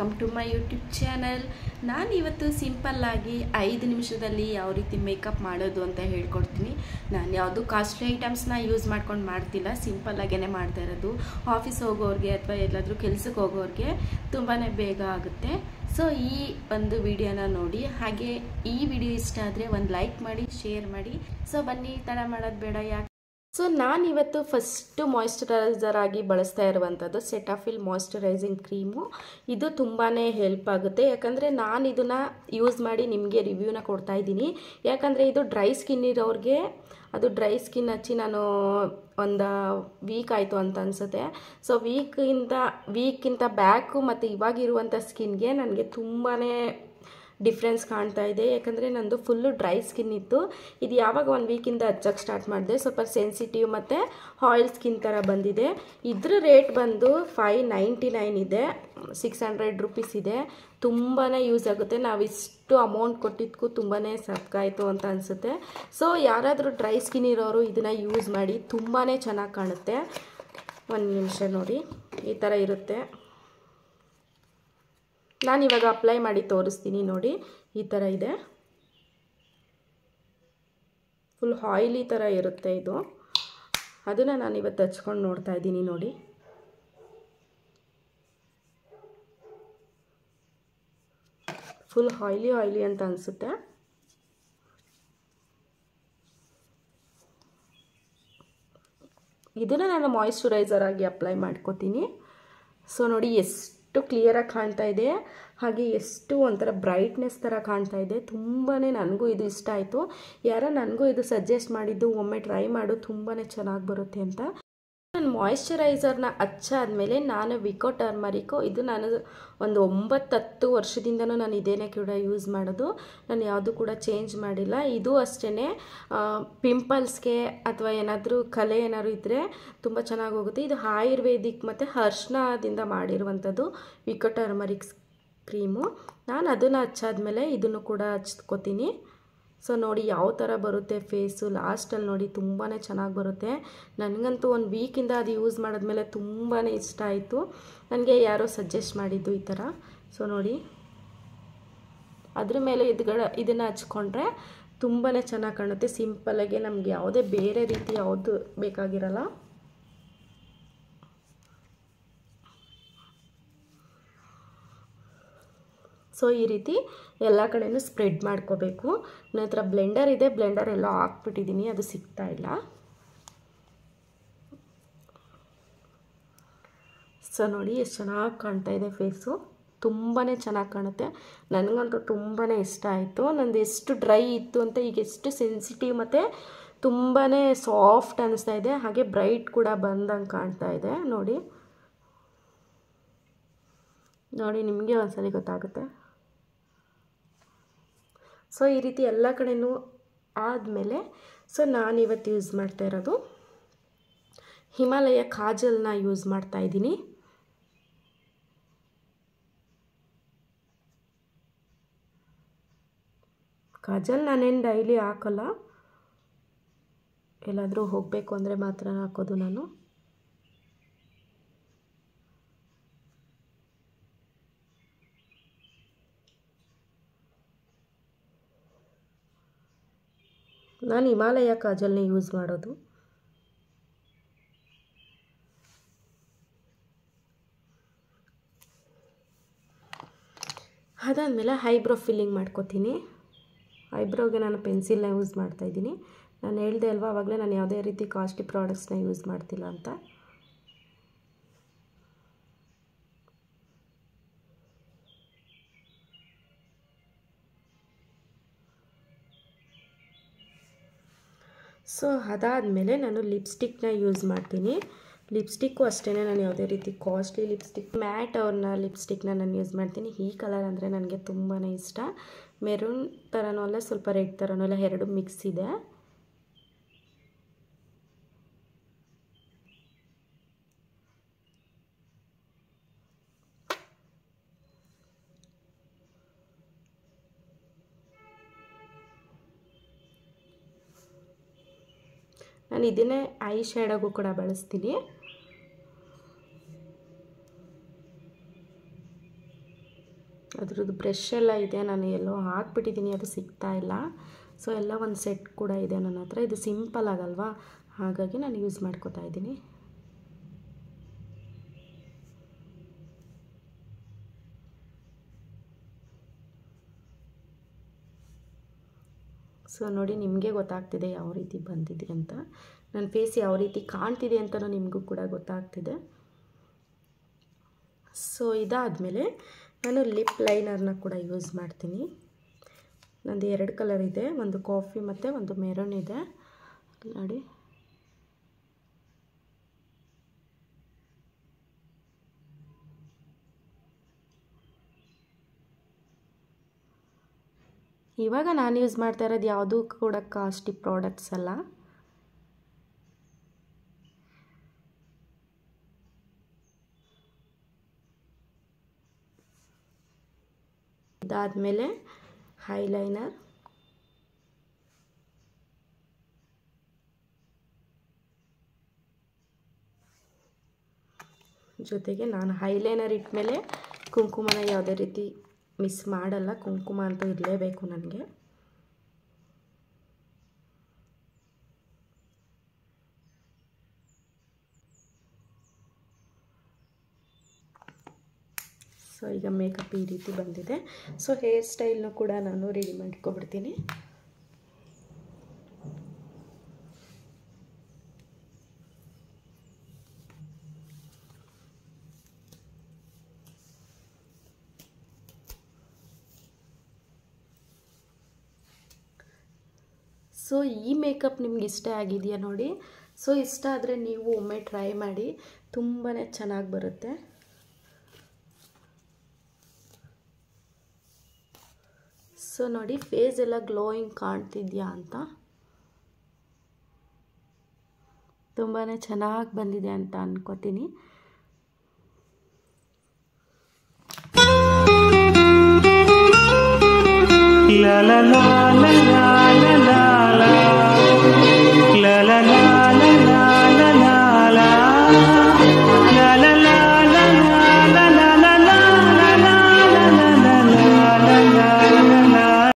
welcome to my YouTube channel ನಾನು ಇವತ್ತು ಸಿಂಪಲ್ಲಾಗಿ ಐದು ನಿಮಿಷದಲ್ಲಿ ಯಾವ ರೀತಿ ಮೇಕಪ್ ಮಾಡೋದು ಅಂತ ಹೇಳ್ಕೊಡ್ತೀನಿ ನಾನು ಯಾವುದು ಕಾಸ್ಟ್ಲಿ ಐಟಮ್ಸ್ನ ಯೂಸ್ ಮಾಡ್ಕೊಂಡು ಮಾಡ್ತಿಲ್ಲ ಸಿಂಪಲ್ಲಾಗೇ ಮಾಡ್ತಾ ಇರೋದು ಆಫೀಸ್ ಹೋಗೋರಿಗೆ ಅಥವಾ ಎಲ್ಲಾದರೂ ಕೆಲ್ಸಕ್ಕೆ ಹೋಗೋರಿಗೆ ತುಂಬಾ ಬೇಗ ಆಗುತ್ತೆ ಸೊ ಈ ಒಂದು ವಿಡಿಯೋನ ನೋಡಿ ಹಾಗೆ ಈ ವಿಡಿಯೋ ಇಷ್ಟ ಆದರೆ ಒಂದು ಲೈಕ್ ಮಾಡಿ ಶೇರ್ ಮಾಡಿ ಸೊ ಬನ್ನಿ ತಡ ಮಾಡೋದು ಬೇಡ ಯಾಕೆ ಸೊ ನಾನಿವತ್ತು ಫಸ್ಟು ಮಾಯ್ಶ್ಚರೈಸರ್ ಆಗಿ ಬಳಸ್ತಾ ಇರುವಂಥದ್ದು ಸೆಟಾಫಿಲ್ ಮಾಯ್ಶ್ಚರೈಸಿಂಗ್ ಕ್ರೀಮು ಇದು ತುಂಬಾ ಹೆಲ್ಪ್ ಆಗುತ್ತೆ ಯಾಕಂದರೆ ನಾನು ಇದನ್ನು ಯೂಸ್ ಮಾಡಿ ನಿಮಗೆ ರಿವ್ಯೂನ ಕೊಡ್ತಾ ಇದ್ದೀನಿ ಯಾಕಂದರೆ ಇದು ಡ್ರೈ ಸ್ಕಿನ್ ಇರೋರಿಗೆ ಅದು ಡ್ರೈ ಸ್ಕಿನ್ ಹಚ್ಚಿ ನಾನು ಒಂದು ವೀಕ್ ಆಯಿತು ಅಂತ ಅನಿಸುತ್ತೆ ಸೊ ವೀಕಿಂದ ವೀಕ್ಕಿಂತ ಬ್ಯಾಕು ಮತ್ತು ಇವಾಗಿರುವಂಥ ಸ್ಕಿನ್ಗೆ ನನಗೆ ತುಂಬಾ ಡಿಫ್ರೆನ್ಸ್ ಕಾಣ್ತಾ ಇದೆ ಯಾಕಂದರೆ ನಂದು ಫುಲ್ಲು ಡ್ರೈ ಸ್ಕಿನ್ ಇತ್ತು ಇದು ಯಾವಾಗ ಒನ್ ವೀಕಿಂದ ಹಚ್ಚಕ್ಕೆ ಸ್ಟಾರ್ಟ್ ಮಾಡಿದೆ ಸ್ವಲ್ಪ ಸೆನ್ಸಿಟಿವ್ ಮತ್ತು ಆಯಿಲ್ ಸ್ಕಿನ್ ಥರ ಬಂದಿದೆ ಇದ್ರ ರೇಟ್ ಬಂದು ಫೈ ನೈಂಟಿ ನೈನ್ ಇದೆ ಸಿಕ್ಸ್ ಹಂಡ್ರೆಡ್ ರುಪೀಸ್ ಇದೆ ತುಂಬಾ ಯೂಸ್ ಆಗುತ್ತೆ ನಾವು ಇಷ್ಟು ಅಮೌಂಟ್ ಕೊಟ್ಟಿದ್ದಕ್ಕೂ ತುಂಬಾ ಸತ್ಕಾಯಿತು ಅಂತ ಅನಿಸುತ್ತೆ ಸೊ ಯಾರಾದರೂ ಡ್ರೈ ಸ್ಕಿನ್ ಇರೋರು ಇದನ್ನು ಯೂಸ್ ಮಾಡಿ ತುಂಬಾ ಚೆನ್ನಾಗಿ ಕಾಣುತ್ತೆ ಒಂದು ನಿಮಿಷ ನೋಡಿ ಈ ಥರ ಇರುತ್ತೆ ನಾನಿವಾಗ ಅಪ್ಲೈ ಮಾಡಿ ತೋರಿಸ್ತೀನಿ ನೋಡಿ ಈ ಥರ ಇದೆ ಫುಲ್ ಆಯಿಲಿ ಥರ ಇರುತ್ತೆ ಇದು ಅದನ್ನು ನಾನು ಇವತ್ತು ಹಚ್ಕೊಂಡು ನೋಡ್ತಾ ಇದ್ದೀನಿ ನೋಡಿ ಫುಲ್ ಆಯಿಲಿ ಆಯಿಲಿ ಅಂತ ಅನಿಸುತ್ತೆ ಇದನ್ನು ನಾನು ಮಾಯಿಶ್ಚರೈಸರ್ ಆಗಿ ಅಪ್ಲೈ ಮಾಡ್ಕೋತೀನಿ ಸೊ ನೋಡಿ ಎಷ್ಟು ಕ್ಲಿಯರಾಗಿ ಕಾಣ್ತಾ ಇದೆ ಹಾಗೆ ಎಷ್ಟು ಒಂಥರ ಬ್ರೈಟ್ನೆಸ್ ಥರ ಕಾಣ್ತಾ ಇದೆ ತುಂಬಾ ನನಗೂ ಇದು ಇಷ್ಟ ಆಯಿತು ಯಾರೋ ನನಗೂ ಇದು ಸಜೆಸ್ಟ್ ಮಾಡಿದ್ದು ಒಮ್ಮೆ ಟ್ರೈ ಮಾಡು ತುಂಬಾ ಚೆನ್ನಾಗಿ ಬರುತ್ತೆ ಅಂತ ನಾನು ಮಾಯಿಶ್ಚರೈಸರ್ನ ಹಚ್ಚಾದ್ಮೇಲೆ ನಾನು ವಿಕೋ ಟರ್ಮರಿಕು ಇದು ನಾನು ಒಂದು ಒಂಬತ್ತು ಹತ್ತು ವರ್ಷದಿಂದನೂ ನಾನು ಇದೇನೇ ಕೂಡ ಯೂಸ್ ಮಾಡೋದು ನಾನು ಯಾವುದು ಕೂಡ ಚೇಂಜ್ ಮಾಡಿಲ್ಲ ಇದು ಅಷ್ಟೇ ಪಿಂಪಲ್ಸ್ಗೆ ಅಥವಾ ಏನಾದರೂ ಕಲೆ ಏನಾದ್ರು ಇದ್ದರೆ ತುಂಬ ಚೆನ್ನಾಗಿ ಹೋಗುತ್ತೆ ಇದು ಆಯುರ್ವೇದಿಕ್ ಮತ್ತು ಅರ್ಶನದಿಂದ ಮಾಡಿರುವಂಥದ್ದು ವಿಕೋ ಟರ್ಮರಿಕ್ ಕ್ರೀಮು ನಾನು ಅದನ್ನು ಹಚ್ಚಾದ್ಮೇಲೆ ಇದನ್ನು ಕೂಡ ಹಚ್ಕೋತೀನಿ ಸೊ ನೋಡಿ ಯಾವ ಥರ ಬರುತ್ತೆ ಫೇಸು ಲಾಸ್ಟಲ್ಲಿ ನೋಡಿ ತುಂಬಾ ಚೆನ್ನಾಗಿ ಬರುತ್ತೆ ನನಗಂತೂ ಒಂದು ವೀಕಿಂದ ಅದು ಯೂಸ್ ಮಾಡಿದ್ಮೇಲೆ ತುಂಬಾ ಇಷ್ಟ ಆಯಿತು ನನಗೆ ಯಾರೋ ಸಜೆಸ್ಟ್ ಮಾಡಿದ್ದು ಈ ಥರ ಸೊ ನೋಡಿ ಅದ್ರ ಮೇಲೆ ಇದ್ಗಳ ಇದನ್ನು ಹಚ್ಕೊಂಡ್ರೆ ತುಂಬಾ ಚೆನ್ನಾಗಿ ಕಾಣುತ್ತೆ ಸಿಂಪಲಾಗಿ ನಮಗೆ ಯಾವುದೇ ಬೇರೆ ರೀತಿ ಯಾವುದು ಬೇಕಾಗಿರಲ್ಲ ಸೊ ಈ ರೀತಿ ಎಲ್ಲ ಕಡೆಯೂ ಸ್ಪ್ರೆಡ್ ಮಾಡ್ಕೋಬೇಕು ನನ್ನ ಹತ್ರ ಬ್ಲೆಂಡರ್ ಇದೆ ಬ್ಲೆಂಡರ್ ಎಲ್ಲ ಹಾಕ್ಬಿಟ್ಟಿದ್ದೀನಿ ಅದು ಸಿಗ್ತಾ ಇಲ್ಲ ಸೊ ನೋಡಿ ಎಷ್ಟು ಚೆನ್ನಾಗಿ ಕಾಣ್ತಾ ಇದೆ ಫೇಸು ತುಂಬಾ ಚೆನ್ನಾಗಿ ಕಾಣುತ್ತೆ ನನಗಂತೂ ತುಂಬಾ ಇಷ್ಟ ಆಯಿತು ನಂದು ಎಷ್ಟು ಡ್ರೈ ಇತ್ತು ಅಂತ ಈಗ ಎಷ್ಟು ಸೆನ್ಸಿಟಿವ್ ಮತ್ತು ತುಂಬಾ ಸಾಫ್ಟ್ ಅನ್ನಿಸ್ತಾ ಇದೆ ಹಾಗೆ ಬ್ರೈಟ್ ಕೂಡ ಬಂದಂಗೆ ಕಾಣ್ತಾ ಇದೆ ನೋಡಿ ನೋಡಿ ನಿಮಗೆ ಒಂದ್ಸಲಿ ಗೊತ್ತಾಗುತ್ತೆ ಸೊ ಈ ರೀತಿ ಎಲ್ಲ ಕಡೆಯೂ ಆದಮೇಲೆ ಸೊ ನಾನಿವತ್ತು ಯೂಸ್ ಮಾಡ್ತಾ ಇರೋದು ಹಿಮಾಲಯ ಕಾಜಲ್ನ ಯೂಸ್ ಮಾಡ್ತಾ ಇದ್ದೀನಿ ಕಾಜಲ್ ನಾನೇನು ಡೈಲಿ ಹಾಕೋಲ್ಲ ಎಲ್ಲಾದರೂ ಹೋಗಬೇಕು ಅಂದರೆ ಮಾತ್ರ ಹಾಕೋದು ನಾನು ನಾನು ಹಿಮಾಲಯ ಕಾಜಲ್ನೇ ಯೂಸ್ ಮಾಡೋದು ಅದಾದಮೇಲೆ ಐಬ್ರೋ ಫಿಲ್ಲಿಂಗ್ ಮಾಡ್ಕೋತೀನಿ ಐಬ್ರೋಗೆ ನಾನು ಪೆನ್ಸಿಲ್ನ ಯೂಸ್ ಮಾಡ್ತಾಯಿದ್ದೀನಿ ನಾನು ಹೇಳ್ದೆ ಅಲ್ವಾ ಆವಾಗಲೇ ನಾನು ಯಾವುದೇ ರೀತಿ ಕಾಸ್ಟ್ಲಿ ಪ್ರಾಡಕ್ಟ್ಸ್ನ ಯೂಸ್ ಮಾಡ್ತಿಲ್ಲ ಅಂತ ಸೊ ಅದಾದಮೇಲೆ ನಾನು ಲಿಪ್ಸ್ಟಿಕ್ನ ಯೂಸ್ ಮಾಡ್ತೀನಿ ಲಿಪ್ಸ್ಟಿಕ್ಕು ಅಷ್ಟೇ ನಾನು ಯಾವುದೇ ರೀತಿ ಕಾಸ್ಟ್ಲಿ ಲಿಪ್ಸ್ಟಿಕ್ ಮ್ಯಾಟ್ ಅವ್ರನ್ನ ಲಿಪ್ಸ್ಟಿಕ್ನ ನಾನು ಯೂಸ್ ಮಾಡ್ತೀನಿ ಈ ಕಲರ್ ಅಂದರೆ ನನಗೆ ತುಂಬಾ ಇಷ್ಟ ಮೆರೂನ್ ಥರನೂ ಅಲ್ಲ ಸ್ವಲ್ಪ ರೆಡ್ ಥರನೂ ಅಲ್ಲ ಎರಡು ಮಿಕ್ಸ್ ಇದೆ ನಾನು ಇದನ್ನೇ ಐ ಶ್ಯಾಡೋಗೂ ಕೂಡ ಬಳಸ್ತೀನಿ ಅದ್ರದ್ದು ಬ್ರಷ್ ಎಲ್ಲ ಇದೆ ನಾನು ಎಲ್ಲೋ ಹಾಕ್ಬಿಟ್ಟಿದ್ದೀನಿ ಅದು ಸಿಗ್ತಾ ಇಲ್ಲ ಸೊ ಎಲ್ಲ ಒಂದು ಸೆಟ್ ಕೂಡ ಇದೆ ನನ್ನ ಹತ್ರ ಇದು ಸಿಂಪಲ್ ಆಗಲ್ವಾ ಹಾಗಾಗಿ ನಾನು ಯೂಸ್ ಮಾಡ್ಕೋತಾ ಇದ್ದೀನಿ ಸೊ ನೋಡಿ ನಿಮಗೆ ಗೊತ್ತಾಗ್ತಿದೆ ಯಾವ ರೀತಿ ಬಂದಿದೆ ಅಂತ ನನ್ನ ಫೇಸ್ ಯಾವ ರೀತಿ ಕಾಣ್ತಿದೆ ಅಂತಲೂ ನಿಮಗೂ ಕೂಡ ಗೊತ್ತಾಗ್ತಿದೆ ಸೊ ಇದಾದಮೇಲೆ ನಾನು ಲಿಪ್ ಲೈನರ್ನ ಕೂಡ ಯೂಸ್ ಮಾಡ್ತೀನಿ ನಂದು ಎರಡು ಕಲರ್ ಇದೆ ಒಂದು ಕಾಫಿ ಮತ್ತು ಒಂದು ಮೆರೂನ್ ಇದೆ ನೋಡಿ ಇವಾಗ ನಾನು ಯೂಸ್ ಮಾಡ್ತಾ ಇರೋದು ಯಾವುದೂ ಕೂಡ ಕಾಸ್ಟ್ಲಿ ಪ್ರಾಡಕ್ಟ್ಸ್ ಅಲ್ಲ ಇದಾದಮೇಲೆ ಹೈಲೈನರ್ ಜೊತೆಗೆ ನಾನು ಹೈಲೈನರ್ ಇಟ್ಮೇಲೆ ಕುಂಕುಮನ ಯಾವುದೇ ರೀತಿ ಮಿಸ್ ಮಾಡಲ್ಲ ಕುಂಕುಮ ಅಂತೂ ಇರಲೇಬೇಕು ನನಗೆ ಸೊ ಈಗ ಮೇಕಪ್ ಈ ರೀತಿ ಬಂದಿದೆ ಸೊ ಹೇರ್ ಸ್ಟೈಲ್ನು ಕೂಡ ನಾನು ರೆಡಿ ಮಾಡ್ಕೊಬಿಡ್ತೀನಿ ಸೊ ಈ ಮೇಕಪ್ ನಿಮ್ಗೆ ಇಷ್ಟ ಆಗಿದೆಯಾ ನೋಡಿ ಸೊ ಇಷ್ಟ ಆದರೆ ನೀವು ಒಮ್ಮೆ ಟ್ರೈ ಮಾಡಿ ತುಂಬಾ ಚೆನ್ನಾಗಿ ಬರುತ್ತೆ ಸೊ ನೋಡಿ ಫೇಸ್ ಎಲ್ಲ ಗ್ಲೋಯಿಂಗ್ ಕಾಣ್ತಿದ್ಯಾ ಅಂತ ತುಂಬಾ ಚೆನ್ನಾಗಿ ಬಂದಿದೆ ಅಂತ ಅನ್ಕೋತೀನಿ